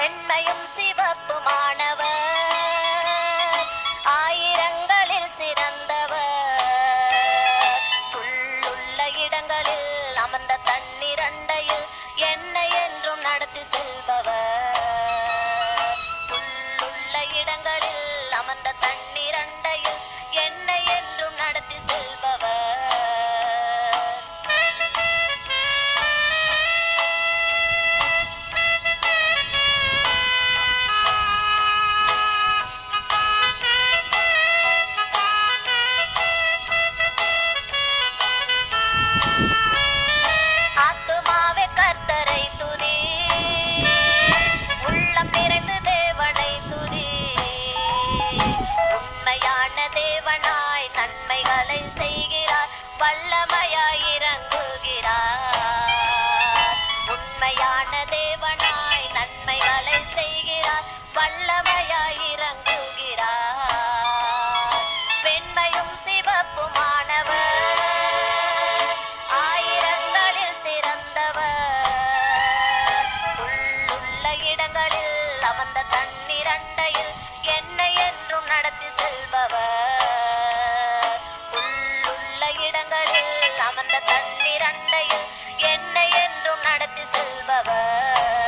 வெண்மையும் சிவப்புமானவர் ஆயிரங்களில் சிறந்தவர் புல்லுள்ள இடங்களில் அமர்ந்த தண்ணீரண்டையில் என்னை என்றும் நடத்தி செல்பவர் புல்லுள்ள இடங்களில் அமர்ந்த தண்ணீரண்டையில் என்னை என்றும் நடத்தி செல்பவர் ஆத்துமாவே கர்த்தரை துதி உள்ளம் நிறைந்து தேவனை துதி உண்மையான தேவனாய் நன்மைகளை செய்கிறார் வல்லமையாய் இறங்குகிறார் உண்மையான தேவனாய் நன்மைகளை செய்கிறார் வல்லமையாய் இறங்குகிறார் வெண்மையும் சிவப்புமானவர் ஆயிரங்களில் சிறந்தவர் உள்ளுள்ள இடங்களில் அமர்ந்த தண்ணீரண்டையில் என்னை என்றும் நடத்தி செல்பவர் உள்ளுள்ள இடங்களில் அமர்ந்த தண்ணீரண்டையில் என்னை என்றும் நடத்தி செல்பவர்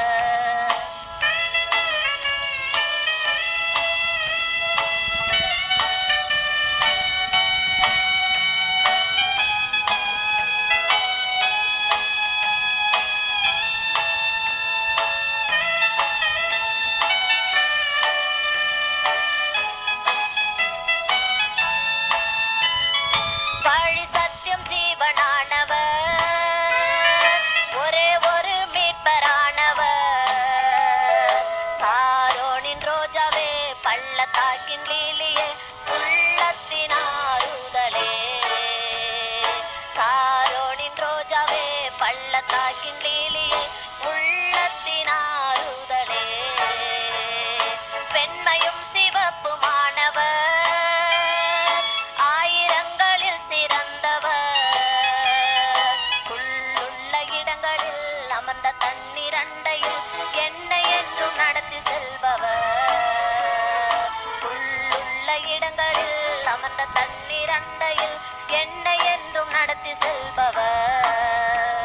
வழி சத்தியம் ஜீவனானவர் ஒரே ஒரு மீட்பரானவர் சாரோனின் ரோஜாவே பள்ளத்தாக்கின் லீலியே உள்ளத்தின் ஆறுதலே சாரோனின் ரோஜாவே பள்ளத்தாக்கின் லீலியே உள்ளத்தின் ஆறுதலே வெண்மையும் சிவப்புமானவர் ஆயிரங்களில் சிறந்தவர் புல்லுள்ள இடங்களில் அமர்ந்த தண்ணீரண்டையில் என்னை என்றும் நடத்தி செல்பவர் புல்லுள்ள இடங்களில் அமர்ந்த தண்ணீரண்டையில் என்னை என்றும் நடத்தி செல்பவர்